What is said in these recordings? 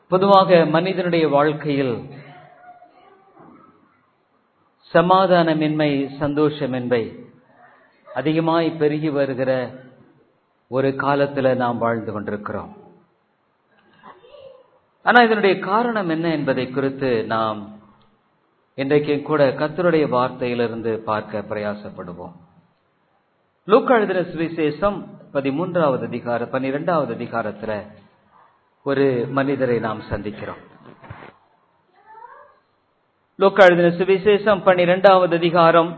பொதுவாக மனிதனுடைய வாழ்க்கையில் சமாதானமின்மை சந்தோஷமின்மை அதிகமாய் பெருகி வருகிற ஒரு காலத்துல நாம் வாழ்ந்து கொண்டிருக்கிறோம் ஆனா இதனுடைய காரணம் என்ன என்பதை குறித்து நாம் இன்றைக்கு கூட கத்தருடைய வார்த்தையிலிருந்து பார்க்க பிரயாசப்படுவோம் லூக்கா எழுதின சுவிசேஷம் பதிமூன்றாவது அதிகார பன்னிரெண்டாவது அதிகாரத்துல ஒரு மனிதரை நாம் சந்திக்கிறோம் லூக்கா எழுதின சுவிசேஷம் பன்னிரெண்டாவது அதிகாரம்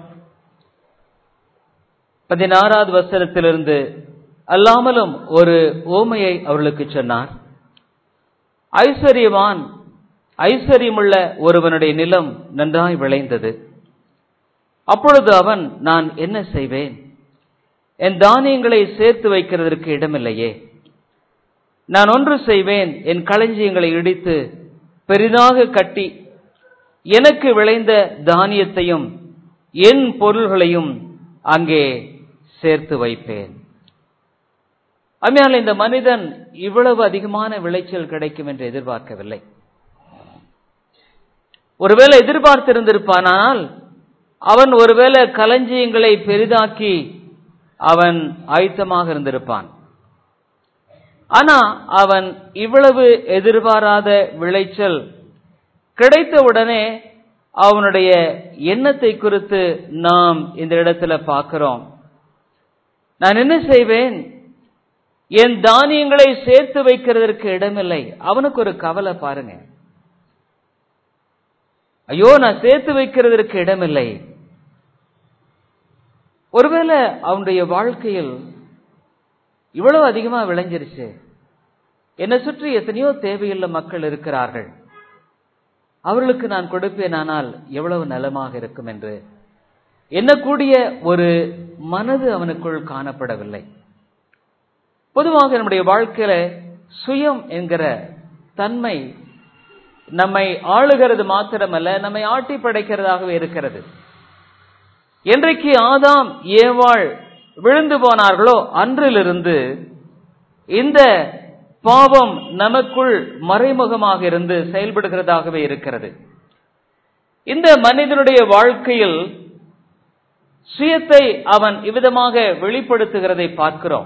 பதினாறாவது வசனத்திலிருந்து அல்லாமலும் ஒரு ஓமையை அவர்களுக்கு சொன்னார் ஐஸ்வர்யவான் ஐஸ்வர்யமுள்ள ஒருவனுடைய நிலம் நன்றாய் விளைந்தது அப்பொழுது அவன் நான் என்ன செய்வேன் என் தானியங்களை சேர்த்து வைக்கிறதற்கு இடமில்லையே நான் ஒன்று செய்வேன் என் களஞ்சியங்களை இடித்து பெரிதாக கட்டி எனக்கு விளைந்த தானியத்தையும் என் பொருள்களையும் அங்கே சேர்த்து வைப்பேன் அம்மையால் இந்த மனிதன் இவ்வளவு அதிகமான விளைச்சல் கிடைக்கும் என்று எதிர்பார்க்கவில்லை ஒருவேளை எதிர்பார்த்திருந்திருப்பானால் அவன் ஒருவேளை களஞ்சியங்களை பெரிதாக்கி அவன் ஆயத்தமாக இருந்திருப்பான் ஆனா அவன் இவ்வளவு எதிர்பாராத விளைச்சல் கிடைத்தவுடனே அவனுடைய எண்ணத்தை குறித்து நாம் இந்த இடத்துல பார்க்கிறோம் நான் என்ன செய்வேன் என் தானியங்களை சேர்த்து வைக்கிறதற்கு இடமில்லை அவனுக்கு ஒரு கவலை பாருங்க ஐயோ நான் சேர்த்து வைக்கிறதற்கு இடமில்லை ஒருவேளை அவனுடைய வாழ்க்கையில் இவ்வளவு அதிகமா விளைஞ்சிருச்சு என்னை சுற்றி எத்தனையோ தேவையுள்ள மக்கள் இருக்கிறார்கள் அவர்களுக்கு நான் கொடுப்பேன் ஆனால் எவ்வளவு நலமாக இருக்கும் என்று எண்ணக்கூடிய ஒரு மனது அவனுக்குள் காணப்படவில்லை பொதுவாக நம்முடைய வாழ்க்கையில சுயம் என்கிற தன்மை நம்மை ஆளுகிறது மாத்திரமல்ல நம்மை ஆட்டி படைக்கிறதாகவே இருக்கிறது என்றைக்கு ஆதாம் ஏவாள் விழுந்து போனார்களோ அன்றிலிருந்து இந்த பாவம் நமக்குள் மறைமுகமாக இருந்து செயல்படுகிறதாகவே இருக்கிறது இந்த மனிதனுடைய வாழ்க்கையில் சுயத்தை அவன் இவ்விதமாக வெளிப்படுத்துகிறதை பார்க்கிறோம்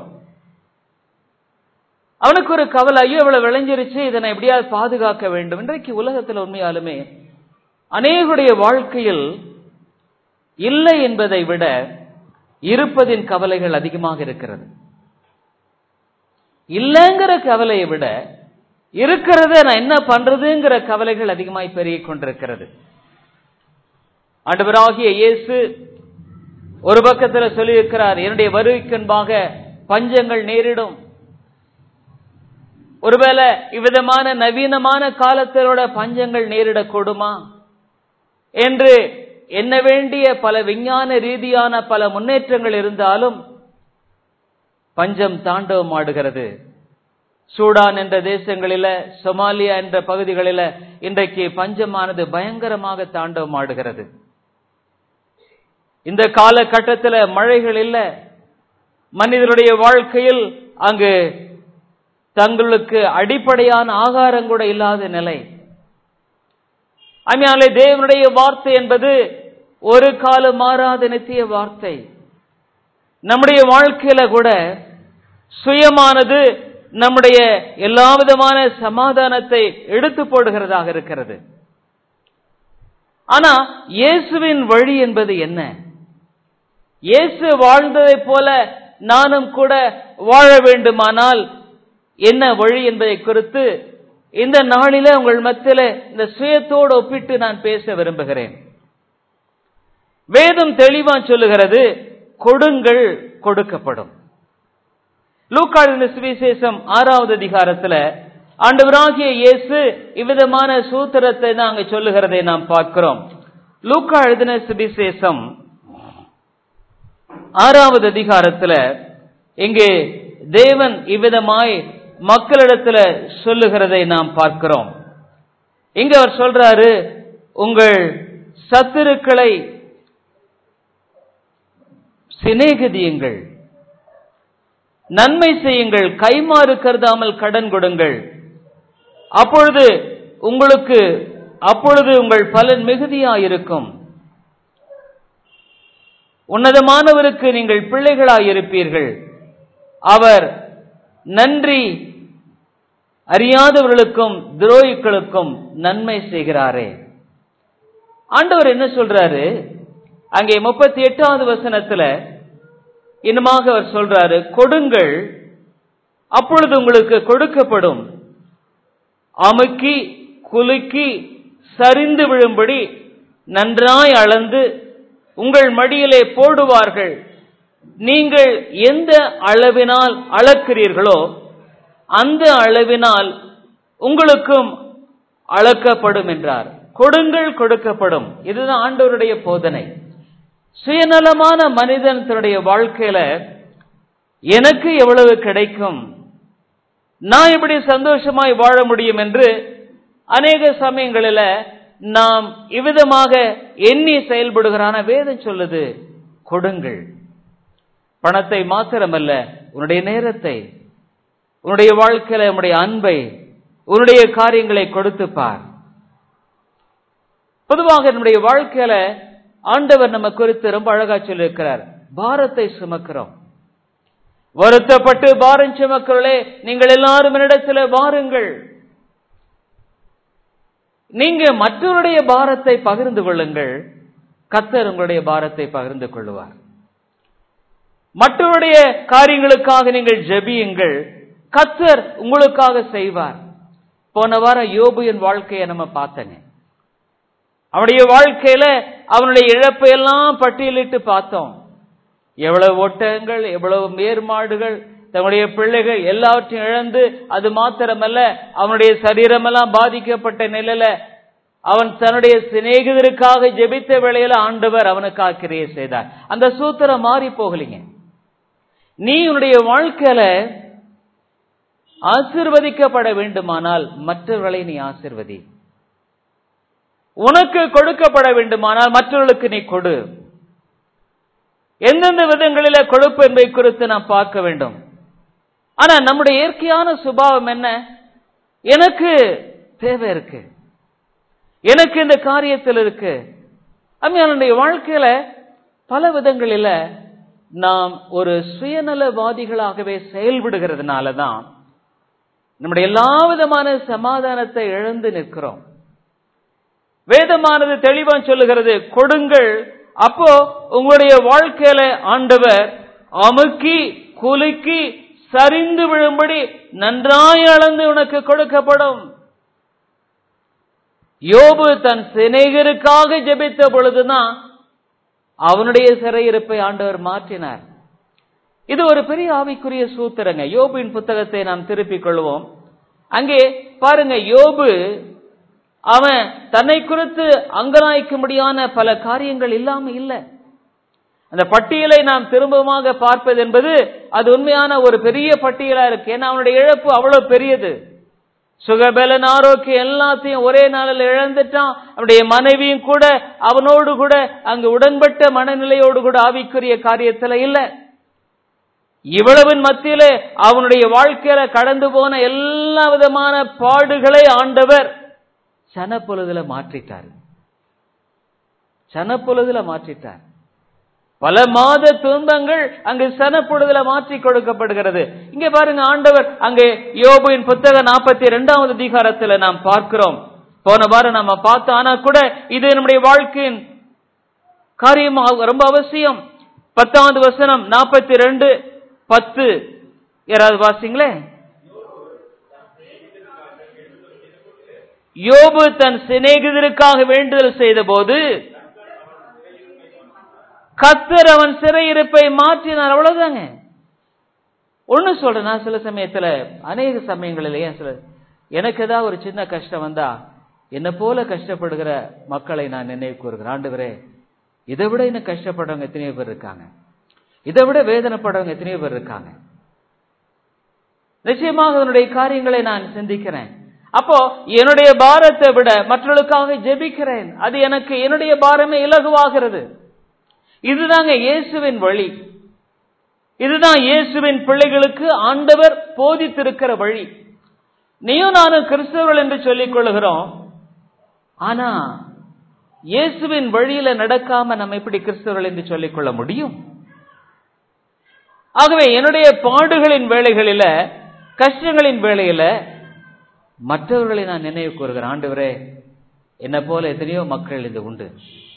அவனுக்கு ஒரு கவலை ஐயோ இவ்வளவு விளைஞ்சிருச்சு இதனை எப்படியாவது பாதுகாக்க வேண்டும் இன்றைக்கு உலகத்தில் உண்மையாலுமே அநேகுடைய வாழ்க்கையில் இல்லை என்பதை விட இருப்பதின் கவலைகள் அதிகமாக இருக்கிறது இல்லைங்கிற கவலையை விட இருக்கிறத நான் என்ன பண்றதுங்கிற கவலைகள் அதிகமாய் பெருகிக் கொண்டிருக்கிறது ஆண்டவராகிய இயேசு ஒரு பக்கத்தில் சொல்லியிருக்கிறார் என்னுடைய வருகைக்கன்பாக பஞ்சங்கள் நேரிடும் ஒருவேளை இவ்விதமான நவீனமான காலத்திலோட பஞ்சங்கள் நேரிடக்கூடுமா என்று எண்ண வேண்டிய பல விஞ்ஞான ரீதியான பல முன்னேற்றங்கள் இருந்தாலும் பஞ்சம் தாண்டவம் ஆடுகிறது சூடான் என்ற தேசங்களில சொமாலியா என்ற பகுதிகளில இன்றைக்கு பஞ்சமானது பயங்கரமாக தாண்டவம் ஆடுகிறது இந்த காலகட்டத்தில் மழைகள் இல்ல மனிதனுடைய வாழ்க்கையில் அங்கு தங்களுக்கு அடிப்படையான ஆகாரம் கூட இல்லாத நிலை அம்மையாலே தேவனுடைய வார்த்தை என்பது ஒரு காலம் மாறாத நித்திய வார்த்தை நம்முடைய வாழ்க்கையில கூட சுயமானது நம்முடைய எல்லா விதமான சமாதானத்தை எடுத்து போடுகிறதாக இருக்கிறது ஆனா இயேசுவின் வழி என்பது என்ன இயேசு வாழ்ந்ததைப் போல நானும் கூட வாழ வேண்டுமானால் என்ன வழி என்பதை குறித்து இந்த நாளில உங்கள் மத்தியில இந்த சுயத்தோடு ஒப்பிட்டு நான் பேச விரும்புகிறேன் வேதம் தெளிவா சொல்லுகிறது கொடுங்கள் கொடுக்கப்படும் லூக்காளின் சுவிசேஷம் ஆறாவது அதிகாரத்துல ஆண்டவராகிய இயேசு இவ்விதமான சூத்திரத்தை நாங்க சொல்லுகிறதை நாம் பார்க்கிறோம் லூக்கா எழுதின சுவிசேஷம் ஆறாவது அதிகாரத்துல இங்கே தேவன் இவ்விதமாய் மக்களிடத்துல சொல்லுகிறதை நாம் பார்க்கிறோம் இங்க அவர் சொல்றாரு உங்கள் சத்துருக்களை சிநேகிதியுங்கள் நன்மை செய்யுங்கள் கைமாறு கருதாமல் கடன் கொடுங்கள் அப்பொழுது உங்களுக்கு அப்பொழுது உங்கள் பலன் மிகுதியாயிருக்கும் உன்னதமானவருக்கு நீங்கள் பிள்ளைகளாயிருப்பீர்கள் அவர் நன்றி அறியாதவர்களுக்கும் துரோகிகளுக்கும் நன்மை செய்கிறாரே ஆண்டவர் என்ன சொல்றாரு அங்கே முப்பத்தி எட்டாவது வசனத்துல இன்னுமாக அவர் சொல்றாரு கொடுங்கள் அப்பொழுது உங்களுக்கு கொடுக்கப்படும் அமுக்கி குலுக்கி சரிந்து விழும்படி நன்றாய் அளந்து உங்கள் மடியிலே போடுவார்கள் நீங்கள் எந்த அளவினால் அளக்கிறீர்களோ அந்த அளவினால் உங்களுக்கும் அளக்கப்படும் என்றார் கொடுங்கள் கொடுக்கப்படும் இதுதான் ஆண்டவருடைய போதனை சுயநலமான மனிதன் தன்னுடைய வாழ்க்கையில எனக்கு எவ்வளவு கிடைக்கும் நான் இப்படி சந்தோஷமாய் வாழ முடியும் என்று அநேக சமயங்களில நாம் இவ்விதமாக எண்ணி செயல்படுகிறான வேதம் சொல்லுது கொடுங்கள் பணத்தை மாத்திரமல்ல உன்னுடைய நேரத்தை உன்னுடைய வாழ்க்கையில உன்னுடைய அன்பை உன்னுடைய காரியங்களை கொடுத்து பார் பொதுவாக நம்முடைய வாழ்க்கையில ஆண்டவர் நம்ம குறித்து ரொம்ப அழகா சொல்லியிருக்கிறார் பாரத்தை சுமக்கிறோம் வருத்தப்பட்டு பாரம் சுமக்கிறே நீங்கள் எல்லாரும் என்னிடத்துல வாருங்கள் நீங்க மற்றவருடைய பாரத்தை பகிர்ந்து கொள்ளுங்கள் கத்தர் உங்களுடைய பாரத்தை பகிர்ந்து கொள்ளுவார் மற்றவருடைய காரியங்களுக்காக நீங்கள் ஜெபியுங்கள் கத்தர் உங்களுக்காக செய்வார் போன வாரம் யோபுவின் வாழ்க்கையை நம்ம பார்த்தங்க அவனுடைய வாழ்க்கையில அவனுடைய இழப்பை எல்லாம் பட்டியலிட்டு பார்த்தோம் எவ்வளவு ஒட்டகங்கள் எவ்வளவு மேர்மாடுகள் தன்னுடைய பிள்ளைகள் எல்லாவற்றையும் இழந்து அது மாத்திரமல்ல அவனுடைய சரீரமெல்லாம் பாதிக்கப்பட்ட நிலையில அவன் தன்னுடைய சிநேகிதருக்காக ஜெபித்த வேளையில ஆண்டவர் அவனுக்காக கிரியை செய்தார் அந்த சூத்திரம் மாறி போகலிங்க நீ உன்னுடைய வாழ்க்கையில ஆசிர்வதிக்கப்பட வேண்டுமானால் மற்றவர்களை நீ ஆசிர்வதி உனக்கு கொடுக்கப்பட வேண்டுமானால் மற்றவர்களுக்கு நீ கொடு எந்தெந்த விதங்களில கொழுப்பு என்பதை குறித்து நாம் பார்க்க வேண்டும் ஆனா நம்முடைய இயற்கையான சுபாவம் என்ன எனக்கு தேவை இருக்கு எனக்கு இந்த காரியத்தில் இருக்கு நம்முடைய வாழ்க்கையில பல விதங்களில நாம் ஒரு சுயநலவாதிகளாகவே செயல்படுகிறதுனால தான் நம்முடைய எல்லா விதமான சமாதானத்தை இழந்து நிற்கிறோம் வேதமானது தெளிவா சொல்லுகிறது கொடுங்கள் அப்போ உங்களுடைய வாழ்க்கையில ஆண்டவர் அமுக்கி குலுக்கி சரிந்து விழும்படி நன்றாய் அளந்து உனக்கு கொடுக்கப்படும் யோபு தன் சிநேகருக்காக ஜெபித்த பொழுதுதான் அவனுடைய சிறையிருப்பை ஆண்டவர் மாற்றினார் இது ஒரு பெரிய ஆவிக்குரிய சூத்திரங்க யோபுவின் புத்தகத்தை நாம் திருப்பிக் கொள்வோம் அங்கே பாருங்க யோபு அவன் தன்னை குறித்து அங்கலாய்க்கும்படியான பல காரியங்கள் இல்லாம இல்லை அந்த பட்டியலை நாம் திரும்பமாக பார்ப்பது என்பது அது உண்மையான ஒரு பெரிய பட்டியலா இருக்கு ஏன்னா அவனுடைய இழப்பு அவ்வளவு பெரியது சுகபலன் ஆரோக்கியம் எல்லாத்தையும் ஒரே நாளில் இழந்துட்டான் அவனுடைய மனைவியும் கூட அவனோடு கூட அங்கு உடன்பட்ட மனநிலையோடு கூட ஆவிக்குரிய காரியத்துல இல்ல இவ்வளவின் மத்தியிலே அவனுடைய வாழ்க்கையில கடந்து போன எல்லா விதமான பாடுகளை ஆண்டவர் சனப்பொழுதுல மாற்றிட்டார் சனப்பொழுதுல மாற்றிட்டார் பல மாத துன்பங்கள் அங்கு சனப்பொழுதுல மாற்றி கொடுக்கப்படுகிறது இங்க பாருங்க ஆண்டவர் அங்கே யோபுவின் புத்தக நாற்பத்தி இரண்டாவது அதிகாரத்துல நாம் பார்க்கிறோம் போன வாரம் நம்ம பார்த்தோம் ஆனா கூட இது நம்முடைய வாழ்க்கையின் காரியம் ரொம்ப அவசியம் பத்தாவது வசனம் நாற்பத்தி ரெண்டு பத்து யாராவது வாசிங்களே யோபு தன் சிநேகிதருக்காக வேண்டுதல் செய்த போது கத்தர் அவன் சிறையிருப்பை மாற்றினார் அவ்வளவுதாங்க ஒண்ணு சொல்றேன் நான் சில சமயத்துல அநேக சமயங்களிலேயே சில எனக்கு ஏதாவது ஒரு சின்ன கஷ்டம் வந்தா என்ன போல கஷ்டப்படுகிற மக்களை நான் நினைவு கூறுகிறேன் ஆண்டவரே இதை விட இன்னும் கஷ்டப்படுறவங்க எத்தனையோ பேர் இருக்காங்க இதை விட வேதனைப்படுறவங்க எத்தனையோ பேர் இருக்காங்க நிச்சயமாக அதனுடைய காரியங்களை நான் சிந்திக்கிறேன் அப்போ என்னுடைய பாரத்தை விட மற்றவர்களுக்காக ஜெபிக்கிறேன் அது எனக்கு என்னுடைய பாரமே இலகுவாகிறது இதுதாங்க இயேசுவின் வழி இதுதான் இயேசுவின் பிள்ளைகளுக்கு ஆண்டவர் போதித்திருக்கிற வழி நீயும் நானும் கிறிஸ்தவர்கள் என்று சொல்லிக் கொள்கிறோம் ஆனா இயேசுவின் வழியில நடக்காம நம்ம எப்படி கிறிஸ்தவர்கள் என்று சொல்லிக் கொள்ள முடியும் ஆகவே என்னுடைய பாடுகளின் வேளைகளில கஷ்டங்களின் வேளையில மற்றவர்களை நான் நினைவு கூறுகிறேன் ஆண்டவரே என்ன போல எத்தனையோ மக்கள் இது உண்டு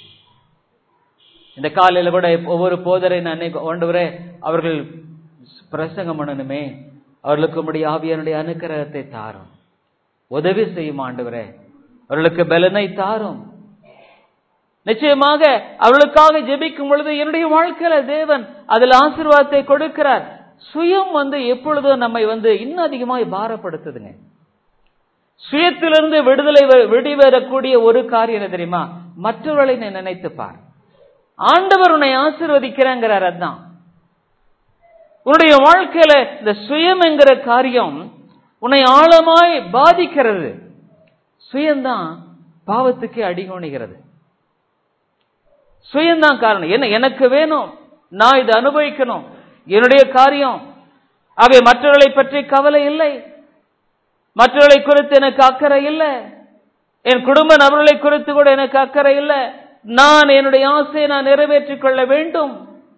இந்த காலையில கூட ஒவ்வொரு போதரை நான் ஆண்டவரே அவர்கள் பிரசங்கம் பண்ணணுமே அவர்களுக்கு உடைய ஆவியனுடைய அனுக்கிரகத்தை தாரும் உதவி செய்யும் ஆண்டவரே அவர்களுக்கு பலனை தாரும் நிச்சயமாக அவளுக்காக ஜெபிக்கும் பொழுது என்னுடைய வாழ்க்கையில தேவன் அதில் ஆசீர்வாதத்தை கொடுக்கிறார் சுயம் வந்து எப்பொழுதும் நம்மை வந்து இன்னும் அதிகமாய் பாரப்படுத்துதுங்க சுயத்திலிருந்து விடுதலை வெடிவரக்கூடிய ஒரு காரியம் என்ன தெரியுமா மற்றவர்களை நீ நினைத்து பார் ஆண்டவர் உன்னை ஆசிர்வதிக்கிறேங்கிறார் அதான் உன்னுடைய வாழ்க்கையில இந்த சுயம் என்கிற காரியம் உன்னை ஆழமாய் பாதிக்கிறது சுயம்தான் பாவத்துக்கு அடிகோணுகிறது சுயம்தான் காரணம் என்ன எனக்கு வேணும் நான் இதை அனுபவிக்கணும் என்னுடைய காரியம் அவை மற்றவர்களை பற்றி கவலை இல்லை மற்றவர்களை குறித்து எனக்கு அக்கறை இல்லை என் குடும்ப நபர்களை குறித்து கூட எனக்கு அக்கறை இல்லை நான் என்னுடைய ஆசையை நான் நிறைவேற்றிக் கொள்ள வேண்டும்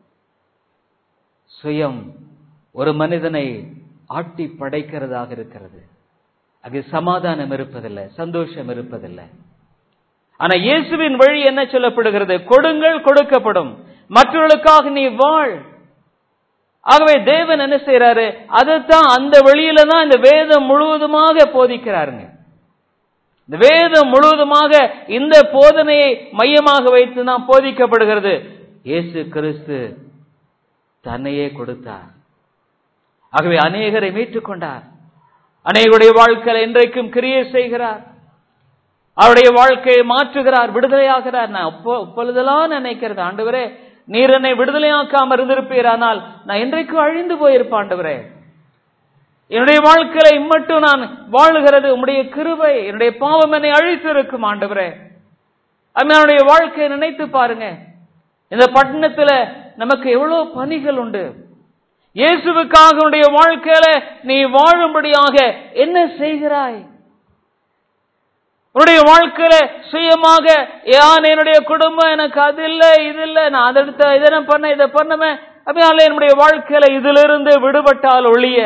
சுயம் ஒரு மனிதனை ஆட்டி படைக்கிறதாக இருக்கிறது அது சமாதானம் இருப்பதில்லை சந்தோஷம் இருப்பதில்லை ஆனா இயேசுவின் வழி என்ன சொல்லப்படுகிறது கொடுங்கள் கொடுக்கப்படும் மற்றவர்களுக்காக நீ வாழ் ஆகவே தேவன் என்ன செய்யறாரு அதைத்தான் அந்த வழியில தான் இந்த வேதம் முழுவதுமாக போதிக்கிறாருங்க இந்த வேதம் முழுவதுமாக இந்த போதனையை மையமாக வைத்து தான் போதிக்கப்படுகிறது இயேசு கிறிஸ்து தன்னையே கொடுத்தார் ஆகவே அநேகரை மீட்டுக் கொண்டார் அநேகருடைய வாழ்க்கையில் இன்றைக்கும் கிரியை செய்கிறார் அவருடைய வாழ்க்கையை மாற்றுகிறார் விடுதலையாகிறார் நான் அப்போ அப்பொழுதெல்லாம் நினைக்கிறது ஆண்டவரே நீர் என்னை விடுதலையாக்காம இருந்திருப்பீரானால் நான் இன்றைக்கு அழிந்து போயிருப்பேன் ஆண்டவரே என்னுடைய வாழ்க்கையில இம்மட்டும் நான் வாழுகிறது உம்முடைய கிருபை என்னுடைய பாவம் என்னை அழித்து இருக்கும் ஆண்டவரே அவனுடைய வாழ்க்கையை நினைத்து பாருங்க இந்த பட்டணத்துல நமக்கு எவ்வளவு பணிகள் உண்டு இயேசுவுக்காக உன்னுடைய வாழ்க்கையில நீ வாழும்படியாக என்ன செய்கிறாய் உன்னுடைய வாழ்க்கையில சுயமாக யான் என்னுடைய குடும்பம் எனக்கு அது இல்லை இது இல்லை நான் அதை எடுத்த இதை பண்ண இதை பண்ணமே அதனால என்னுடைய வாழ்க்கையில இதிலிருந்து விடுபட்டால் ஒழிய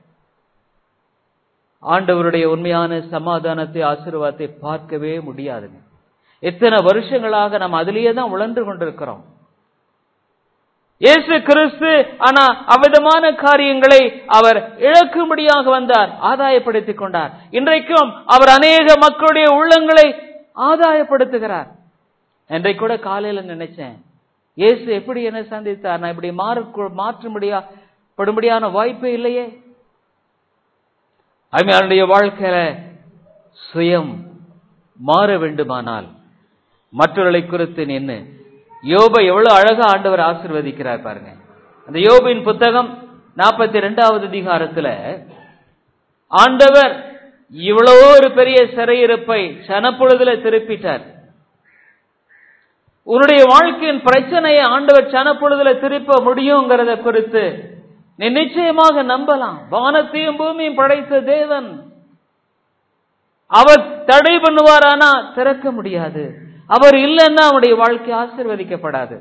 ஆண்டவருடைய உண்மையான சமாதானத்தை ஆசீர்வாதத்தை பார்க்கவே முடியாதுங்க எத்தனை வருஷங்களாக நம்ம அதிலேயே தான் உழன்று கொண்டிருக்கிறோம் இயேசு கிறிஸ்து ஆனா அவ்விதமான காரியங்களை அவர் இழக்கும்படியாக வந்தார் ஆதாயப்படுத்திக் கொண்டார் இன்றைக்கும் அவர் அநேக மக்களுடைய உள்ளங்களை ஆதாயப்படுத்துகிறார் இன்றைக்கு கூட காலையில நினைச்சேன் இயேசு எப்படி என்ன சந்தித்தார் நான் இப்படி மாறு மாற்றும்படியா படும்படியான வாய்ப்பே இல்லையே அவனுடைய வாழ்க்கையில சுயம் மாற வேண்டுமானால் மற்றவர்களை குறித்து நின்று யோபை எவ்வளவு அழகா ஆண்டவர் ஆசிர்வதிக்கிறார் பாருங்க அந்த யோபின் புத்தகம் நாற்பத்தி ரெண்டாவது அதிகாரத்துல ஆண்டவர் இவ்வளவோ ஒரு பெரிய சிறையிருப்பை சனப்பொழுதுல திருப்பிட்டார் உன்னுடைய வாழ்க்கையின் பிரச்சனையை ஆண்டவர் சனப்பொழுதுல திருப்ப முடியுங்கிறத குறித்து நீ நிச்சயமாக நம்பலாம் வானத்தையும் பூமியும் படைத்த தேவன் அவர் தடை பண்ணுவாரானா திறக்க முடியாது அவர் இல்லைன்னா அவனுடைய வாழ்க்கை ஆசிர்வதிக்கப்படாது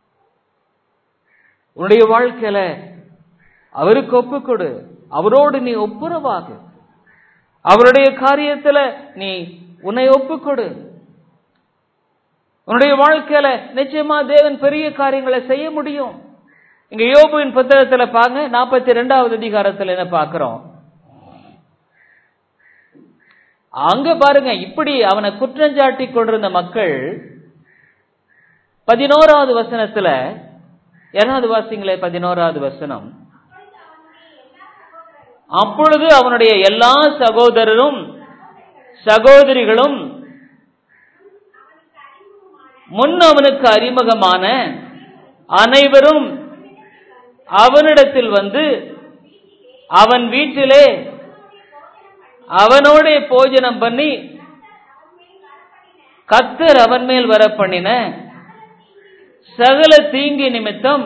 உன்னுடைய வாழ்க்கையில அவருக்கு ஒப்பு கொடு அவரோடு நீ ஒப்புரவாகு அவருடைய காரியத்துல நீ உன்னை ஒப்புக்கொடு உன்னுடைய வாழ்க்கையில நிச்சயமா தேவன் பெரிய காரியங்களை செய்ய முடியும் இங்க யோபுவின் புத்தகத்துல பாங்க நாற்பத்தி ரெண்டாவது அதிகாரத்துல என்ன பாக்குறோம் அங்க பாருங்க இப்படி அவனை குற்றஞ்சாட்டி கொண்டிருந்த மக்கள் பதினோராவது வசனத்துல இரண்டாவது வாசிங்களே பதினோராவது வசனம் அப்பொழுது அவனுடைய எல்லா சகோதரரும் சகோதரிகளும் முன் அவனுக்கு அறிமுகமான அனைவரும் அவனிடத்தில் வந்து அவன் வீட்டிலே அவனோட போஜனம் பண்ணி கத்தர் அவன் மேல் வர பண்ணின சகல தீங்கி நிமித்தம்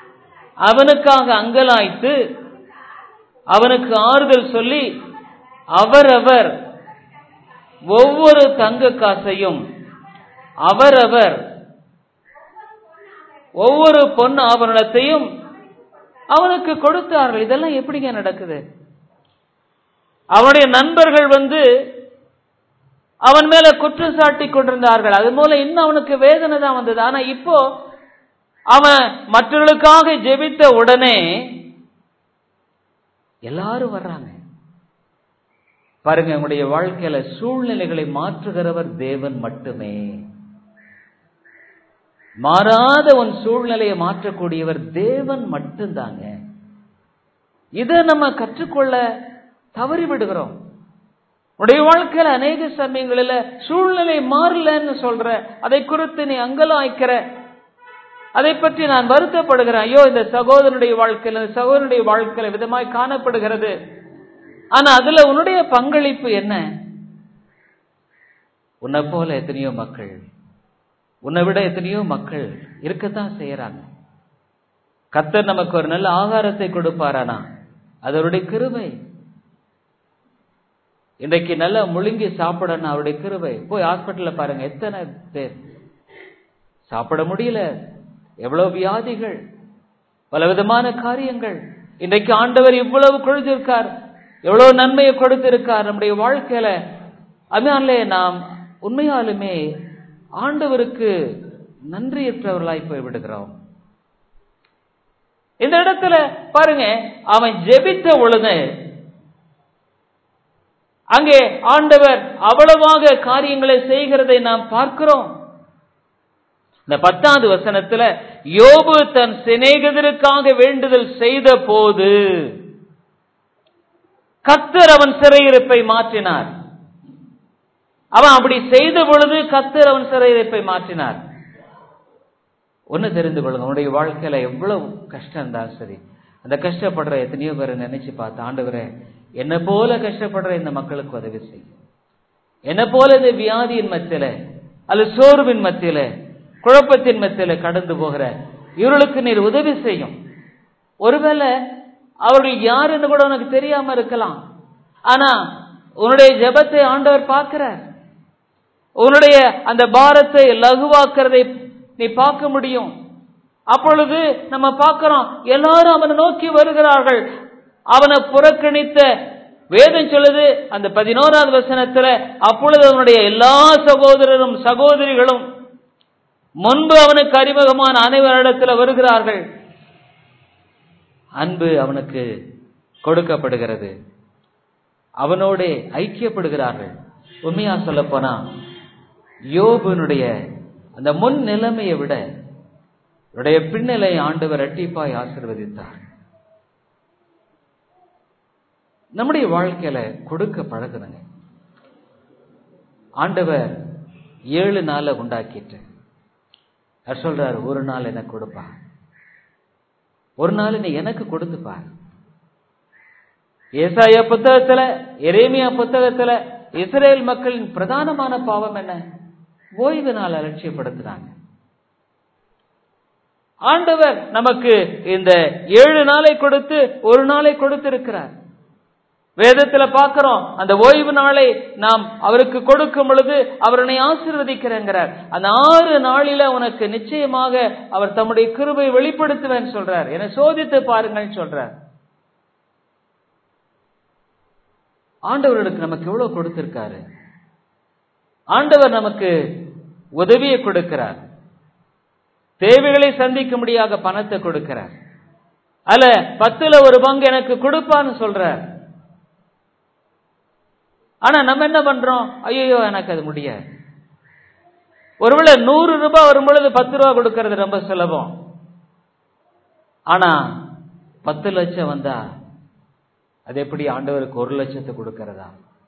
அவனுக்காக அங்கலாய்த்து அவனுக்கு ஆறுதல் சொல்லி அவரவர் ஒவ்வொரு தங்க காசையும் அவரவர் ஒவ்வொரு பொன் ஆபரணத்தையும் அவனுக்கு கொடுத்தார்கள் இதெல்லாம் எப்படிங்க நடக்குது அவனுடைய நண்பர்கள் வந்து அவன் மேல குற்றம் சாட்டி கொண்டிருந்தார்கள் அது மூலம் இன்னும் அவனுக்கு வேதனை தான் வந்தது ஆனா இப்போ அவன் மற்றவர்களுக்காக ஜெபித்த உடனே எல்லாரும் வர்றாங்க பாருங்க உங்களுடைய வாழ்க்கையில சூழ்நிலைகளை மாற்றுகிறவர் தேவன் மட்டுமே மாறாத உன் சூழ்நிலையை மாற்றக்கூடியவர் தேவன் மட்டும்தாங்க இதை நம்ம கற்றுக்கொள்ள தவறி விடுகிறோம் உடைய வாழ்க்கையில அநேக சமயங்களில் சூழ்நிலை மாறலன்னு சொல்ற அதை குறித்து நீ அங்கலாய்க்கிற அதை பற்றி நான் வருத்தப்படுகிறேன் ஐயோ இந்த சகோதரனுடைய வாழ்க்கையில் இந்த சகோதரனுடைய வாழ்க்கையில விதமாய் காணப்படுகிறது ஆனா அதுல உன்னுடைய பங்களிப்பு என்ன உன்னை போல எத்தனையோ மக்கள் உன்னை விட எத்தனையோ மக்கள் இருக்கத்தான் செய்யறாங்க கத்தர் நமக்கு ஒரு நல்ல ஆகாரத்தை கொடுப்பாரானா அது அவருடைய கிருபை இன்றைக்கு நல்லா முழுங்கி சாப்பிடணும் அவருடைய கிருபை போய் ஹாஸ்பிட்டல்ல பாருங்க எத்தனை பேர் சாப்பிட முடியல எவ்வளவு வியாதிகள் பல விதமான காரியங்கள் இன்றைக்கு ஆண்டவர் இவ்வளவு கொடுத்திருக்கார் எவ்வளவு நன்மையை கொடுத்திருக்கார் நம்முடைய வாழ்க்கையில அதனாலே நாம் உண்மையாலுமே ஆண்டவருக்கு நன்றியற்றவர்களாய் போய் விடுகிறோம் இந்த இடத்துல பாருங்க அவன் ஜெபித்த பொழுது அங்கே ஆண்டவர் அவ்வளவாக காரியங்களை செய்கிறதை நாம் பார்க்கிறோம் இந்த பத்தாவது வசனத்துல யோபு தன் சிநேகிதருக்காக வேண்டுதல் செய்த போது கத்தர் அவன் சிறையிருப்பை மாற்றினார் அவன் அப்படி செய்த பொழுது கத்தர் அவன் சிறையிருப்பை மாற்றினார் ஒன்னு தெரிந்து கொள்ளுங்க உன்னுடைய வாழ்க்கையில எவ்வளவு கஷ்டம் இருந்தாலும் சரி அந்த கஷ்டப்படுற எத்தனையோ பேரை நினைச்சு பார்த்து ஆண்டவரே என்ன போல கஷ்டப்படுற இந்த மக்களுக்கு உதவி செய்யும் என்ன போல இந்த வியாதியின் மத்தியில அல்லது சோர்வின் மத்தியில குழப்பத்தின் மத்தியில கடந்து போகிற இவர்களுக்கு நீர் உதவி செய்யும் ஒருவேளை அவர்கள் யாருன்னு கூட உனக்கு தெரியாம இருக்கலாம் ஆனா உன்னுடைய ஜெபத்தை ஆண்டவர் பார்க்கிறார் உன்னுடைய அந்த பாரத்தை லகுவாக்குறதை நீ பார்க்க முடியும் அப்பொழுது நம்ம பார்க்கிறோம் எல்லாரும் அவனை நோக்கி வருகிறார்கள் அவனை புறக்கணித்த வேதம் சொல்லுது அந்த பதினோராவது வசனத்துல அப்பொழுது அவனுடைய எல்லா சகோதரரும் சகோதரிகளும் முன்பு அவனுக்கு அறிமுகமான அனைவரிடத்தில் வருகிறார்கள் அன்பு அவனுக்கு கொடுக்கப்படுகிறது அவனோட ஐக்கியப்படுகிறார்கள் உண்மையா சொல்ல போனா யோபனுடைய அந்த முன் நிலைமையை விட அவருடைய பின்னலை ஆண்டவர் இரட்டிப்பாய் ஆசிர்வதித்தார் நம்முடைய வாழ்க்கையில கொடுக்க பழகுதுங்க ஆண்டவர் ஏழு நாளை உண்டாக்கிட்டு அவர் சொல்றார் ஒரு நாள் எனக்கு கொடுப்பா ஒரு நாள் நீ எனக்கு கொடுத்துப்பார் ஏசாயா புத்தகத்துல எரேமியா புத்தகத்துல இஸ்ரேல் மக்களின் பிரதானமான பாவம் என்ன ஓய்வு நாள் அலட்சியப்படுத்தினாங்க ஆண்டவர் நமக்கு இந்த ஏழு நாளை கொடுத்து ஒரு நாளை கொடுத்திருக்கிறார் வேதத்துல பார்க்கிறோம் அந்த ஓய்வு நாளை நாம் அவருக்கு கொடுக்கும் பொழுது அவரனை ஆசிர்வதிக்கிறேங்கிறார் அந்த ஆறு நாளில உனக்கு நிச்சயமாக அவர் தம்முடைய கிருபை வெளிப்படுத்துவேன் சொல்றார் என சோதித்து பாருங்கள் சொல்றார் ஆண்டவர்களுக்கு நமக்கு எவ்வளவு கொடுத்திருக்காரு ஆண்டவர் நமக்கு உதவியை கொடுக்கிறார் தேவைகளை சந்திக்க முடியாத பணத்தை கொடுக்கிறார் அல்ல பத்துல ஒரு பங்கு எனக்கு கொடுப்பான்னு சொல்றார் ஆனா நம்ம என்ன பண்றோம் ஐயோ எனக்கு அது முடியாது ஒருவேளை நூறு ரூபாய் வரும் பொழுது பத்து ரூபாய் கொடுக்கறது ரொம்ப சுலபம் ஆனா பத்து லட்சம் வந்தா அது எப்படி ஆண்டவருக்கு ஒரு லட்சத்தை கொடுக்கறதா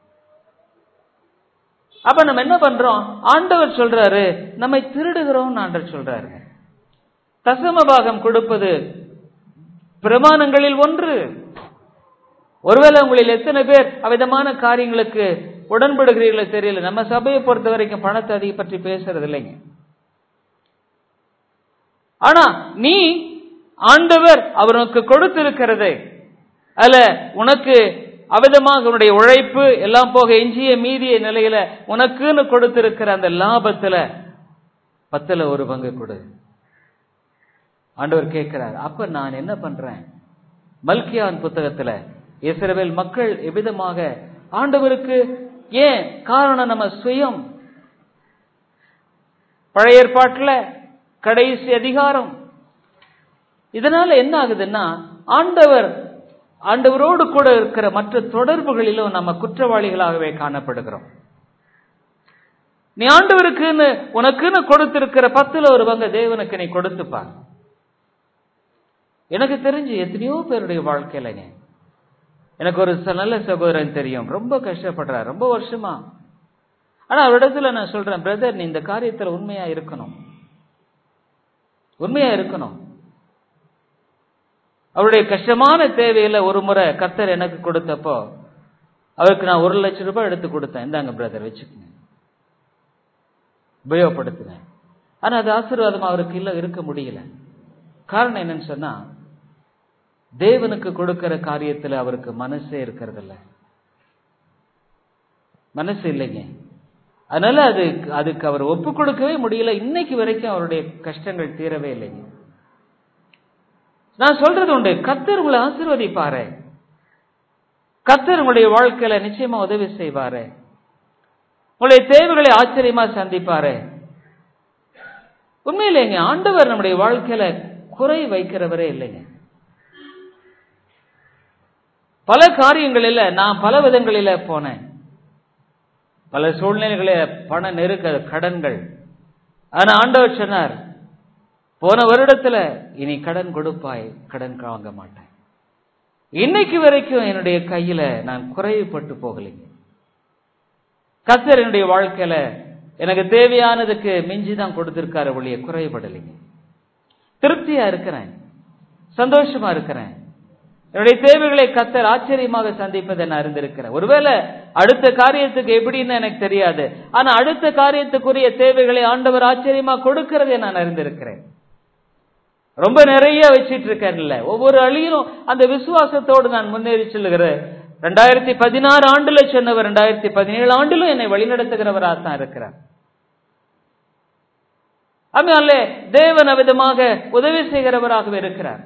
அப்ப நம்ம என்ன பண்றோம் ஆண்டவர் சொல்றாரு நம்மை திருடுகிறோம் ஆண்டவர் சொல்றாரு தசம பாகம் கொடுப்பது பிரமாணங்களில் ஒன்று ஒருவேளை உங்களில் எத்தனை பேர் அவ்விதமான காரியங்களுக்கு உடன்படுகிறீர்களோ தெரியல நம்ம சபையை பொறுத்த வரைக்கும் பணத்தை அதிக பற்றி பேசுறது இல்லைங்க ஆனா நீ ஆண்டவர் அவனுக்கு கொடுத்திருக்கிறது அல்ல உனக்கு அவிதமாக உன்னுடைய உழைப்பு எல்லாம் போக எஞ்சிய மீதிய நிலையில உனக்குன்னு கொடுத்திருக்கிற அந்த லாபத்துல பத்துல ஒரு பங்கு கொடு ஆண்டவர் கேட்கிறார் அப்ப நான் என்ன பண்றேன் மல்கியான் புத்தகத்துல இஸ்ரவேல் மக்கள் எவ்விதமாக ஆண்டவருக்கு ஏன் காரணம் நம்ம சுயம் பழைய ஏற்பாட்டுல கடைசி அதிகாரம் இதனால என்ன ஆகுதுன்னா ஆண்டவர் ஆண்டவரோடு கூட இருக்கிற மற்ற தொடர்புகளிலும் நம்ம குற்றவாளிகளாகவே காணப்படுகிறோம் நீ ஆண்டவருக்குன்னு உனக்குன்னு கொடுத்திருக்கிற பத்துல ஒரு பங்கு தேவனுக்கு நீ கொடுத்துப்பார் எனக்கு தெரிஞ்சு எத்தனையோ பேருடைய வாழ்க்கையிலங்க எனக்கு ஒரு நல்ல சகோதரன் தெரியும் ரொம்ப கஷ்டப்படுறார் ரொம்ப வருஷமா ஆனா அவரிடத்துல நான் சொல்றேன் பிரதர் நீ இந்த காரியத்துல உண்மையா இருக்கணும் உண்மையா இருக்கணும் அவருடைய கஷ்டமான தேவையில ஒரு முறை கத்தர் எனக்கு கொடுத்தப்போ அவருக்கு நான் ஒரு லட்சம் ரூபாய் எடுத்து கொடுத்தேன் இந்தாங்க பிரதர் வச்சுக்கோங்க உபயோகப்படுத்தினேன் ஆனா அது ஆசீர்வாதம் அவருக்கு இல்ல இருக்க முடியல காரணம் என்னன்னு சொன்னா தேவனுக்கு கொடுக்கிற காரியத்துல அவருக்கு மனசே இருக்கிறது இல்ல மனசு இல்லைங்க அதனால அது அதுக்கு அவர் ஒப்பு கொடுக்கவே முடியல இன்னைக்கு வரைக்கும் அவருடைய கஷ்டங்கள் தீரவே இல்லைங்க நான் சொல்றது உண்டு கத்தர் உங்களை ஆசீர்வதிப்பாரு கத்தர் உங்களுடைய வாழ்க்கையில நிச்சயமா உதவி செய்வாரு உங்களுடைய தேவைகளை ஆச்சரியமா சந்திப்பாரு உண்மையிலேங்க ஆண்டவர் நம்முடைய வாழ்க்கையில குறை வைக்கிறவரே இல்லைங்க பல காரியங்களில் நான் பல விதங்களில போனேன் பல சூழ்நிலைகளில் பண நெருக்க கடன்கள் ஆனா ஆண்டவர் சொன்னார் போன வருடத்துல இனி கடன் கொடுப்பாய் கடன் வாங்க மாட்டேன் இன்னைக்கு வரைக்கும் என்னுடைய கையில நான் குறைவுபட்டு போகலைங்க கத்தர் என்னுடைய வாழ்க்கையில எனக்கு தேவையானதுக்கு மிஞ்சி தான் கொடுத்திருக்காரு ஒழிய குறைபடலைங்க திருப்தியா இருக்கிறேன் சந்தோஷமா இருக்கிறேன் என்னுடைய தேவைகளை கத்தர் ஆச்சரியமாக சந்திப்பதை நான் அறிந்திருக்கிறேன் ஒருவேளை அடுத்த காரியத்துக்கு எப்படின்னு எனக்கு தெரியாது ஆனா அடுத்த காரியத்துக்குரிய தேவைகளை ஆண்டவர் ஆச்சரியமா கொடுக்கிறதை நான் அறிந்திருக்கிறேன் ரொம்ப நிறைய வச்சிட்டு இருக்கேன்ல ஒவ்வொரு அழியிலும் அந்த விசுவாசத்தோடு நான் முன்னேறி செல்லுகிறேன் ரெண்டாயிரத்தி பதினாறு ஆண்டுல சொன்னவர் ரெண்டாயிரத்தி பதினேழு ஆண்டிலும் என்னை வழிநடத்துகிறவராக தான் இருக்கிறார் அதனால தேவன் அவிதமாக உதவி செய்கிறவராகவே இருக்கிறார்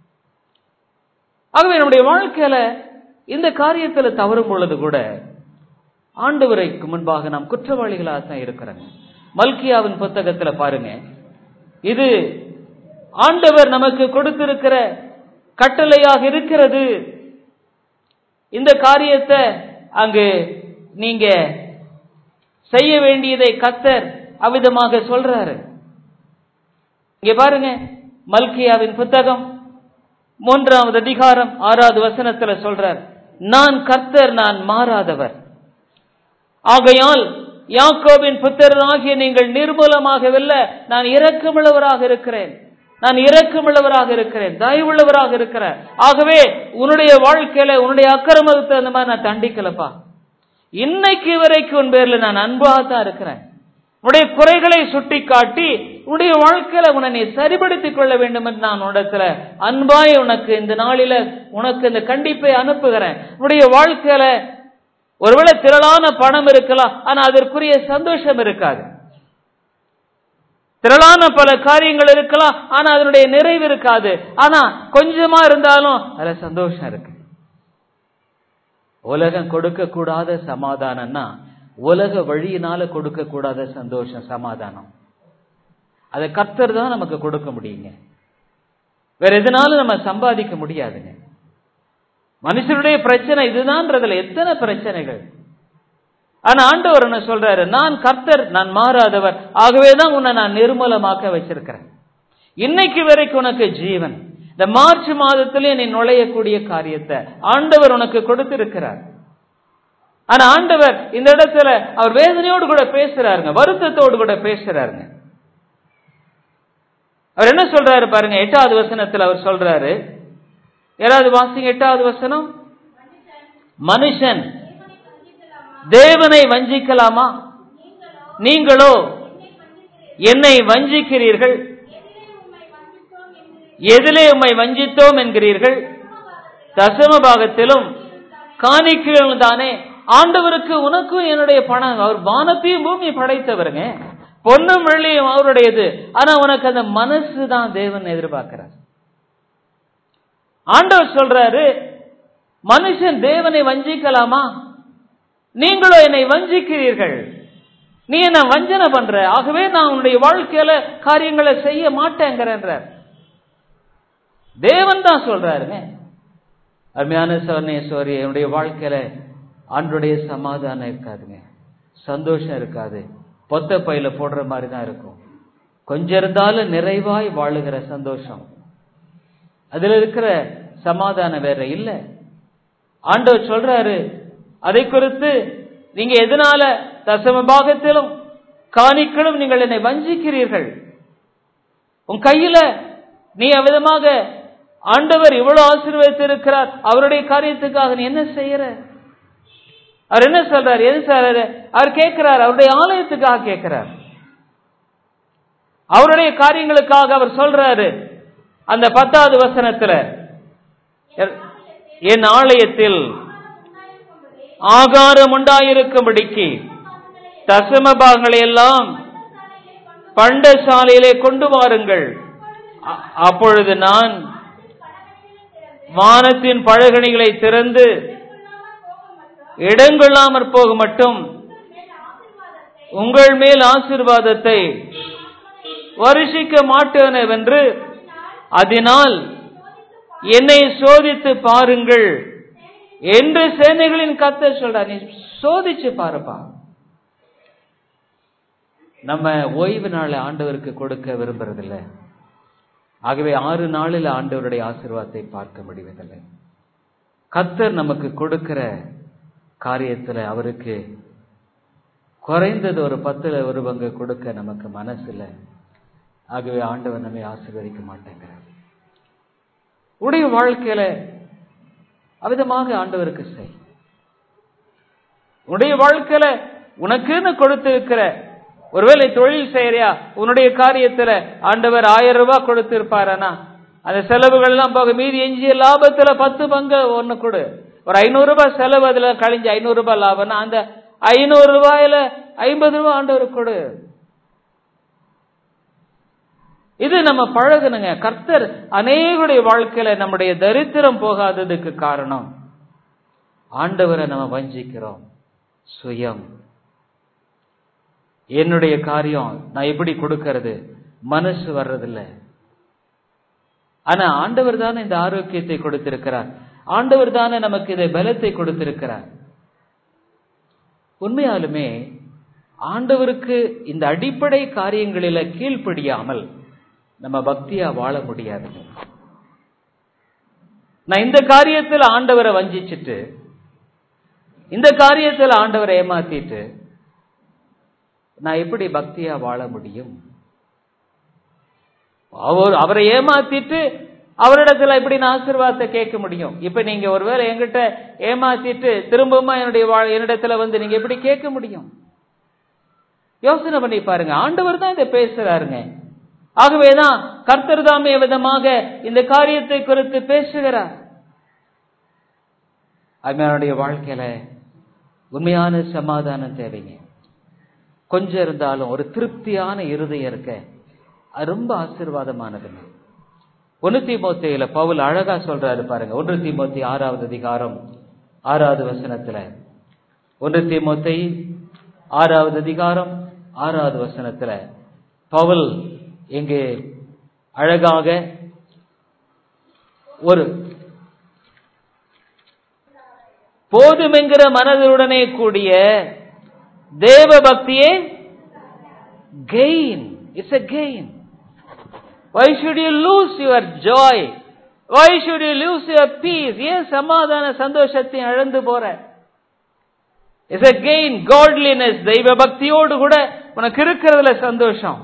ஆகவே நம்முடைய வாழ்க்கையில இந்த காரியத்துல தவறும் பொழுது கூட ஆண்டவரைக்கு முன்பாக நாம் குற்றவாளிகளாக தான் இருக்கிறோங்க மல்கியாவின் புத்தகத்துல பாருங்க இது ஆண்டவர் நமக்கு கொடுத்திருக்கிற கட்டளையாக இருக்கிறது இந்த காரியத்தை அங்கு நீங்க செய்ய வேண்டியதை கத்தர் அவ்விதமாக சொல்றாரு இங்க பாருங்க மல்கியாவின் புத்தகம் மூன்றாவது அதிகாரம் ஆறாவது வசனத்துல சொல்றார் நான் கர்த்தர் நான் மாறாதவர் ஆகையால் யாக்கோபின் புத்திரனாகிய நீங்கள் நிர்மூலமாகவில்ல நான் இரக்கமுள்ளவராக இருக்கிறேன் நான் இரக்கமுள்ளவராக இருக்கிறேன் தயவுள்ளவராக இருக்கிறேன் ஆகவே உன்னுடைய வாழ்க்கையில உன்னுடைய அக்கிரமத்துக்கு அந்த மாதிரி நான் தண்டிக்கலப்பா இன்னைக்கு வரைக்கும் உன் பேர்ல நான் அன்பாக தான் இருக்கிறேன் உன்னுடைய குறைகளை சுட்டி காட்டி உன்னுடைய வாழ்க்கையில உன்னை நீ சரிபடுத்திக் கொள்ள வேண்டும் என்று நான் உன்னிடத்துல அன்பாய் உனக்கு இந்த நாளில உனக்கு இந்த கண்டிப்பை அனுப்புகிறேன் உன்னுடைய வாழ்க்கையில ஒருவேளை திரளான பணம் இருக்கலாம் ஆனா அதற்குரிய சந்தோஷம் இருக்காது திரளான பல காரியங்கள் இருக்கலாம் ஆனா அதனுடைய நிறைவு இருக்காது ஆனா கொஞ்சமா இருந்தாலும் அதுல சந்தோஷம் இருக்கு உலகம் கொடுக்க கூடாத சமாதானம்னா உலக வழியினால கொடுக்க கூடாத சந்தோஷம் சமாதானம் அதை கர்த்தர் தான் நமக்கு கொடுக்க முடியுங்க வேற எதனாலும் நம்ம சம்பாதிக்க முடியாதுங்க மனுஷனுடைய பிரச்சனை இதுதான்றதுல எத்தனை பிரச்சனைகள் ஆனா ஆண்டவர் என்ன சொல்றாரு நான் கர்த்தர் நான் மாறாதவர் ஆகவேதான் உன்னை நான் நிர்மலமாக்க வச்சிருக்கிறேன் இன்னைக்கு வரைக்கும் உனக்கு ஜீவன் இந்த மார்ச் மாதத்திலே நீ நுழையக்கூடிய காரியத்தை ஆண்டவர் உனக்கு கொடுத்திருக்கிறார் ஆனா ஆண்டவர் இந்த இடத்துல அவர் வேதனையோடு கூட பேசுறாருங்க வருத்தத்தோடு கூட பேசுறாருங்க அவர் என்ன சொல்றாரு பாருங்க எட்டாவது வசனத்தில் அவர் சொல்றாரு யாராவது வாசிங்க எட்டாவது வசனம் மனுஷன் தேவனை வஞ்சிக்கலாமா நீங்களோ என்னை வஞ்சிக்கிறீர்கள் எதிலே உம்மை வஞ்சித்தோம் என்கிறீர்கள் தசம பாகத்திலும் காணிக்கைகள் தானே ஆண்டவருக்கு உனக்கும் என்னுடைய பணம் அவர் வானத்தையும் பூமி படைத்தவருங்க பொன்னும் வெள்ளியும் அவருடையது ஆனா உனக்கு அந்த மனசு தான் தேவன் எதிர்பார்க்கிறார் ஆண்டவர் சொல்றாரு மனுஷன் தேவனை வஞ்சிக்கலாமா நீங்களோ என்னை வஞ்சிக்கிறீர்கள் நீ என்ன வஞ்சனை பண்ற ஆகவே நான் உன்னுடைய வாழ்க்கையில காரியங்களை செய்ய மாட்டேங்கிறன்ற தேவன் தான் சொல்றாருங்க அருமையான சவர்ணேஸ்வரி என்னுடைய வாழ்க்கையில ஆண்டுடைய சமாதானம் இருக்காதுங்க சந்தோஷம் இருக்காது பொத்த பையில போடுற மாதிரி தான் இருக்கும் கொஞ்சம் இருந்தாலும் நிறைவாய் வாழுகிற சந்தோஷம் அதுல இருக்கிற சமாதானம் வேற இல்ல ஆண்டவர் சொல்றாரு அதை குறித்து நீங்க எதனால தசம பாகத்திலும் காணிக்களும் நீங்கள் என்னை வஞ்சிக்கிறீர்கள் உன் கையில நீ அவ்விதமாக ஆண்டவர் இவ்வளவு ஆசீர்வதித்திருக்கிறார் அவருடைய காரியத்துக்காக நீ என்ன செய்யற அவர் என்ன சொல்றார் எது சார் அவர் கேட்கிறார் அவருடைய ஆலயத்துக்காக கேட்கிறார் அவருடைய காரியங்களுக்காக அவர் சொல்றாரு அந்த பத்தாவது வசனத்துல என் ஆலயத்தில் ஆகாரம் உண்டாயிருக்கும்படிக்கு தசம பாகங்களை எல்லாம் பண்டசாலையிலே கொண்டு வாருங்கள் அ- அப்பொழுது நான் வானத்தின் பழகணிகளை திறந்து இடங்கொள்ளாமற் போக மட்டும் உங்கள் மேல் ஆசீர்வாதத்தை வருஷிக்க மாட்டேனவென்று அதனால் என்னை சோதித்து பாருங்கள் என்று சேனைகளின் கத்த சொல்றார் நீ சோதிச்சு பாருப்பா நம்ம ஓய்வு நாளை ஆண்டவருக்கு கொடுக்க விரும்புறதில்ல ஆகவே ஆறு நாளில் ஆண்டவருடைய ஆசீர்வாதத்தை பார்க்க முடிவதில்லை கத்தர் நமக்கு கொடுக்கிற காரியத்துல அவருக்கு குறைந்தது ஒரு பத்துல ஒரு பங்கு கொடுக்க நமக்கு மனசு இல்லை ஆகவே ஆண்டவர் நம்மை ஆசீர்வதிக்க மாட்டேங்கிறார் உடைய வாழ்க்கையில அவிதமாக ஆண்டவருக்கு செய் உன்னுடைய வாழ்க்கையில உனக்குன்னு கொடுத்திருக்கிற ஒருவேளை தொழில் செய்யறியா உன்னுடைய காரியத்துல ஆண்டவர் ஆயிரம் ரூபாய் கொடுத்திருப்பாரானா அந்த செலவுகள் எல்லாம் போக மீதி எஞ்சிய லாபத்துல பத்து பங்கு ஒண்ணு கொடு ஒரு ஐநூறு ரூபாய் செலவு அதுல கழிஞ்சு ஐநூறு ரூபாய் லாபம்னா அந்த ஐநூறு ரூபாயில ஐம்பது ரூபாய் ஆண்டவருக்கு கொடு இது நம்ம பழகணுங்க கர்த்தர் அநேகருடைய வாழ்க்கையில நம்முடைய தரித்திரம் போகாததுக்கு காரணம் ஆண்டவரை நம்ம வஞ்சிக்கிறோம் சுயம் என்னுடைய காரியம் நான் எப்படி கொடுக்கறது மனசு வர்றதில்ல ஆனா ஆண்டவர் தானே இந்த ஆரோக்கியத்தை கொடுத்திருக்கிறார் ஆண்டவர் தானே நமக்கு இதை பலத்தை கொடுத்திருக்கிறார் உண்மையாலுமே ஆண்டவருக்கு இந்த அடிப்படை காரியங்களில கீழ்ப்படியாமல் நம்ம பக்தியா வாழ முடியாதுங்க நான் இந்த காரியத்தில் ஆண்டவரை வஞ்சிச்சுட்டு இந்த காரியத்தில் ஆண்டவரை ஏமாத்திட்டு நான் எப்படி பக்தியா வாழ முடியும் அவர் அவரை ஏமாத்திட்டு அவரிடத்துல எப்படி நான் ஆசீர்வாதத்தை கேட்க முடியும் இப்ப நீங்க ஒருவேளை என்கிட்ட ஏமாத்திட்டு திரும்பவுமா என்னுடைய வாழ் என்னிடத்துல வந்து நீங்க எப்படி கேட்க முடியும் யோசனை பண்ணி பாருங்க ஆண்டவர் தான் இதை பேசுறாருங்க ஆகவேதான் கர்த்தர் தாமே விதமாக இந்த காரியத்தை குறித்து பேசுகிறார் அருமையானுடைய வாழ்க்கையில உண்மையான சமாதானம் தேவைங்க கொஞ்சம் இருந்தாலும் ஒரு திருப்தியான இருதயம் இருக்க அது ரொம்ப ஆசீர்வாதமானதுங்க ஒன்னு தீமோத்தேயில பவுல் அழகா சொல்றாரு பாருங்க ஒன்று தீமோத்தி ஆறாவது அதிகாரம் ஆறாவது வசனத்துல ஒன்று தீமோத்தை ஆறாவது அதிகாரம் ஆறாவது வசனத்துல பவுல் இங்கே அழகாக ஒரு போதுமென்கிற மனதுடனே கூடிய தேவ பக்தியே gain it's a gain why should you lose your joy why should you lose your peace ஏன் சமாதான சந்தோஷத்தை இழந்து போற இட்ஸ் a கெயின் godliness தெய்வ பக்தியோடு கூட உனக்கு இருக்கிறதுல சந்தோஷம்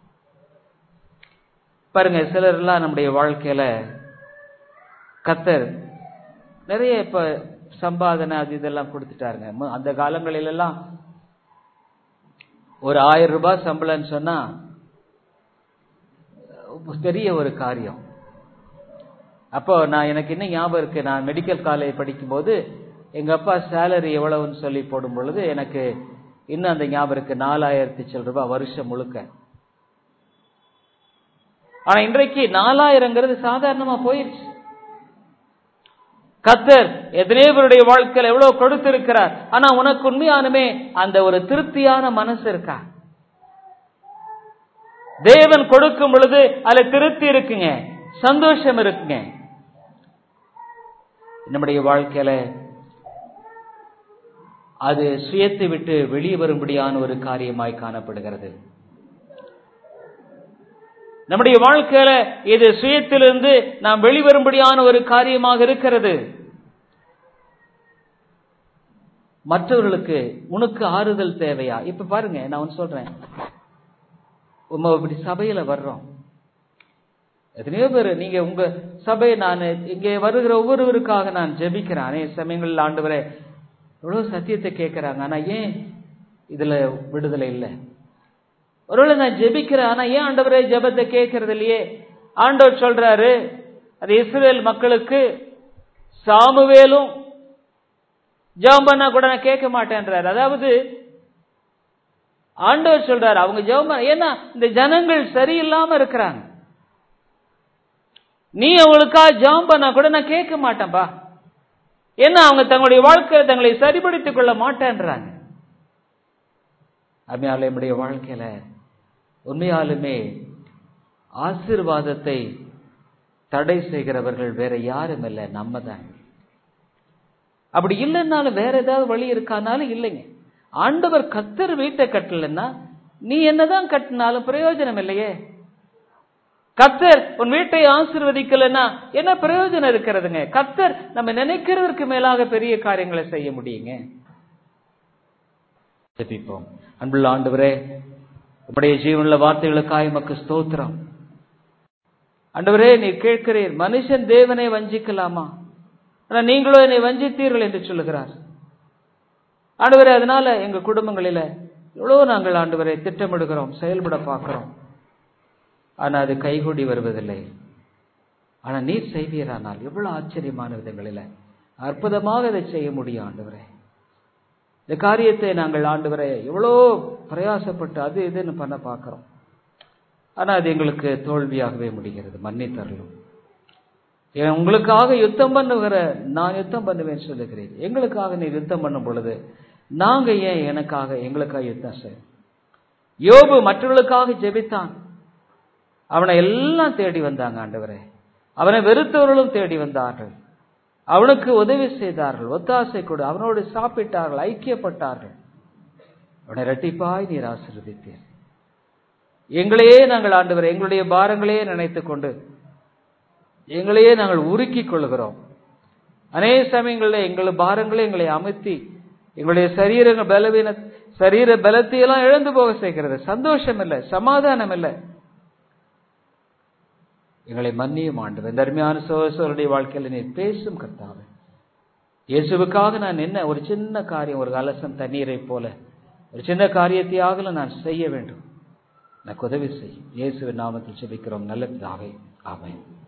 பாருங்க சிலர்லாம் நம்முடைய வாழ்க்கையில கத்தர் நிறைய இப்ப சம்பாதனை அது இதெல்லாம் கொடுத்துட்டாருங்க மு- அந்த காலங்களில் எல்லாம் ஒரு ஆயிரம் ரூபாய் சம்பளம்னு சொன்னா பெரிய ஒரு காரியம் அப்போ நான் எனக்கு இன்னும் ஞாபகம் இருக்கு நான் மெடிக்கல் காலேஜ் படிக்கும்போது எங்க அப்பா சேலரி எவ்வளவுன்னு சொல்லி போடும் பொழுது எனக்கு இன்னும் அந்த ஞாபகம் இருக்கு நாலாயிரத்தி சில ரூபாய் வருஷம் முழுக்க ஆனா இன்றைக்கு நாலாயிரங்கிறது சாதாரணமா போயிருச்சு கத்தர் எத்தனையோ பேருடைய வாழ்க்கையில் எவ்வளவு கொடுத்திருக்கிறார் ஆனா உனக்கு உண்மையானுமே அந்த ஒரு திருப்தியான மனசு இருக்கா தேவன் கொடுக்கும் பொழுது அதுல திருப்தி இருக்குங்க சந்தோஷம் இருக்குங்க நம்முடைய வாழ்க்கையில அது சுயத்தை விட்டு வெளியே வரும்படியான ஒரு காரியமாய் காணப்படுகிறது நம்முடைய வாழ்க்கையில இது சுயத்திலிருந்து நாம் வெளிவரும்படியான ஒரு காரியமாக இருக்கிறது மற்றவர்களுக்கு உனக்கு ஆறுதல் தேவையா இப்ப பாருங்க நான் ஒன்று சொல்றேன் உங்க இப்படி சபையில வர்றோம் எத்தனையோ பேர் நீங்க உங்க சபை நான் இங்கே வருகிற ஒவ்வொருவருக்காக நான் ஜெபிக்கிறேன் அநேக சமயங்களில் ஆண்டு வரை எவ்வளவு சத்தியத்தை கேட்கிறாங்க ஆனா ஏன் இதுல விடுதலை இல்லை ஒருவேளை நான் ஜெபிக்கிறேன் ஆனா ஏன் ஆண்டவரே ஜெபத்தை கேட்கறது இல்லையே ஆண்டவர் சொல்றாரு அது இஸ்ரேல் மக்களுக்கு சாமுவேலும் ஜெபம் பண்ணா கூட நான் கேட்க மாட்டேன்றாரு அதாவது ஆண்டவர் சொல்றாரு அவங்க ஜெபம் ஏன்னா இந்த ஜனங்கள் சரியில்லாம இருக்கிறாங்க நீ அவங்களுக்கா ஜெபம் பண்ணா கூட நான் கேட்க மாட்டேன்பா ஏன்னா அவங்க தங்களுடைய வாழ்க்கையை தங்களை சரிபடுத்திக் கொள்ள மாட்டேன்றாங்க அம்மையால நம்முடைய வாழ்க்கையில உண்மையாலுமே ஆசீர்வாதத்தை தடை செய்கிறவர்கள் வேற யாரும் இல்லை நம்ம தான் அப்படி இல்லைன்னாலும் வேற ஏதாவது வழி இருக்கானாலும் இல்லைங்க ஆண்டவர் கத்தர் வீட்டை கட்டலன்னா நீ என்னதான் கட்டினாலும் பிரயோஜனம் இல்லையே கத்தர் உன் வீட்டை ஆசிர்வதிக்கலன்னா என்ன பிரயோஜனம் இருக்கிறதுங்க கத்தர் நம்ம நினைக்கிறதற்கு மேலாக பெரிய காரியங்களை செய்ய முடியுங்க ஜெபிப்போம் அன்புள்ள ஆண்டவரே உடைய ஜீவனுள்ள வார்த்தைகளுக்காய் மக்கு ஸ்தோத்திரம் ஆண்டவரே நீ கேட்கிறீர் மனுஷன் தேவனை வஞ்சிக்கலாமா ஆனா நீங்களோ என்னை வஞ்சித்தீர்கள் என்று சொல்லுகிறார் ஆண்டவரே அதனால எங்க குடும்பங்களில எவ்வளவு நாங்கள் ஆண்டவரை திட்டமிடுகிறோம் செயல்பட பார்க்கிறோம் ஆனா அது கைகூடி வருவதில்லை ஆனா நீர் செய்வீரானால் எவ்வளவு ஆச்சரியமான விதங்களில அற்புதமாக இதை செய்ய முடியும் ஆண்டவரே இந்த காரியத்தை நாங்கள் ஆண்டவரை எவ்வளோ பிரயாசப்பட்டு அது இதுன்னு பண்ண பார்க்கிறோம் ஆனா அது எங்களுக்கு தோல்வியாகவே முடிகிறது மன்னித்தரலும் உங்களுக்காக யுத்தம் பண்ணுகிற நான் யுத்தம் பண்ணுவேன் சொல்லுகிறேன் எங்களுக்காக நீ யுத்தம் பண்ணும் பொழுது நாங்க ஏன் எனக்காக எங்களுக்காக யுத்தம் செய்யும் யோபு மற்றவர்களுக்காக ஜெபித்தான் அவனை எல்லாம் தேடி வந்தாங்க ஆண்டவரே அவனை வெறுத்தவர்களும் தேடி வந்தார்கள் அவனுக்கு உதவி செய்தார்கள் ஒத்தாசை கொடு அவனோடு சாப்பிட்டார்கள் ஐக்கியப்பட்டார்கள் அவனை இரட்டிப்பாய் நீர் ஆசிர்வதித்தீர் எங்களையே நாங்கள் ஆண்டவர் எங்களுடைய பாரங்களையே நினைத்துக் கொண்டு எங்களையே நாங்கள் உருக்கிக் கொள்கிறோம் அநேக சமயங்களில் எங்கள் பாரங்களே எங்களை அமுத்தி எங்களுடைய சரீர பலவீன சரீர பலத்தையெல்லாம் இழந்து போக செய்கிறது சந்தோஷம் இல்லை சமாதானம் இல்லை எங்களை மன்னியும் ஆண்டு இந்த அருமையான சோசருடைய வாழ்க்கையில் நீ பேசும் கர்த்தாவே இயேசுவுக்காக நான் என்ன ஒரு சின்ன காரியம் ஒரு கலசம் தண்ணீரை போல ஒரு சின்ன காரியத்தையாக நான் செய்ய வேண்டும் எனக்கு உதவி செய்யும் இயேசுவின் நாமத்தில் செபிக்கிறோம் நல்ல பிதாவே ஆமென்